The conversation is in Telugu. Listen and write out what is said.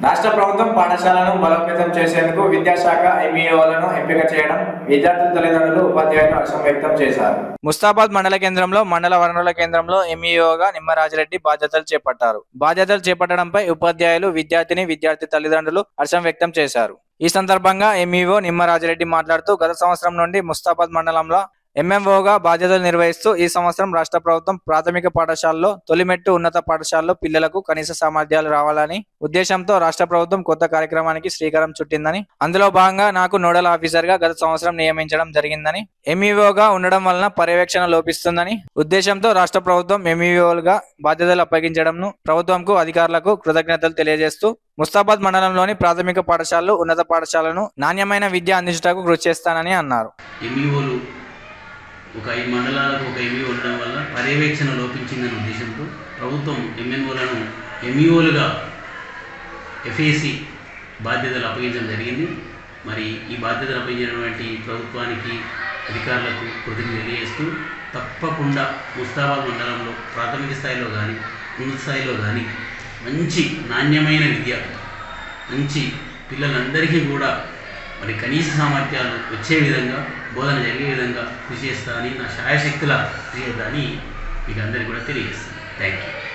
రాష్ట్ర ప్రభుత్వం పాఠశాలను బలోపేతం చేసేందుకు విద్యాశాఖ ఎంఈఓలను ఎంపిక చేయడం విద్యార్థుల తల్లిదండ్రులు ఉపాధ్యాయులు హర్షం వ్యక్తం చేశారు ముస్తాబాద్ మండల కేంద్రంలో మండల వనరుల కేంద్రంలో ఎంఈఓగా నిమ్మరాజిరెడ్డి బాధ్యతలు చేపట్టారు బాధ్యతలు చేపట్టడంపై ఉపాధ్యాయులు విద్యార్థిని విద్యార్థి తల్లిదండ్రులు హర్షం వ్యక్తం చేశారు ఈ సందర్భంగా ఎంఈఓ నిమ్మరాజిరెడ్డి మాట్లాడుతూ గత సంవత్సరం నుండి ముస్తాబాద్ మండలంలో ఎంఎంఓగా బాధ్యతలు నిర్వహిస్తూ ఈ సంవత్సరం రాష్ట్ర ప్రభుత్వం ప్రాథమిక పాఠశాలలో తొలిమెట్టు ఉన్నత పాఠశాలలో పిల్లలకు కనీస సామర్థ్యాలు రావాలని ఉద్దేశంతో రాష్ట్ర ప్రభుత్వం కొత్త కార్యక్రమానికి శ్రీకారం చుట్టిందని అందులో భాగంగా నాకు నోడల్ ఆఫీసర్ గా గత సంవత్సరం నియమించడం జరిగిందని ఎంఈఓగా ఉండడం వలన పర్యవేక్షణ లోపిస్తుందని ఉద్దేశంతో రాష్ట్ర ప్రభుత్వం ఎంఈఓలుగా బాధ్యతలు అప్పగించడంను ప్రభుత్వంకు అధికారులకు కృతజ్ఞతలు తెలియజేస్తూ ముస్తాబాద్ మండలంలోని ప్రాథమిక పాఠశాలలు ఉన్నత పాఠశాలను నాణ్యమైన విద్య అందించడానికి కృషి చేస్తానని అన్నారు ఎంఈఓలు ఒక ఐదు మండలాలకు ఒక ఎంఈఓ ఉండడం వల్ల పర్యవేక్షణ లోపించిందనే ఉద్దేశంతో ప్రభుత్వం ఎంఎన్ఓలను ఎంఈఓలుగా ఎఫ్ఏసి బాధ్యతలు అప్పగించడం జరిగింది మరి ఈ బాధ్యతలు అప్పగించినటువంటి ప్రభుత్వానికి అధికారులకు కృతజ్ఞతలు తెలియజేస్తూ తప్పకుండా ముస్తాబాద్ మండలంలో ప్రాథమిక స్థాయిలో కానీ ఉన్నత స్థాయిలో కానీ మంచి నాణ్యమైన విద్య మంచి పిల్లలందరికీ కూడా మరి కనీస సామర్థ్యాలు వచ్చే విధంగా బోధన జరిగే విధంగా కృషి చేస్తా అని నా శాయశక్తుల కృషి చేద్దా అని మీకు అందరికీ కూడా తెలియజేస్తాను థ్యాంక్ యూ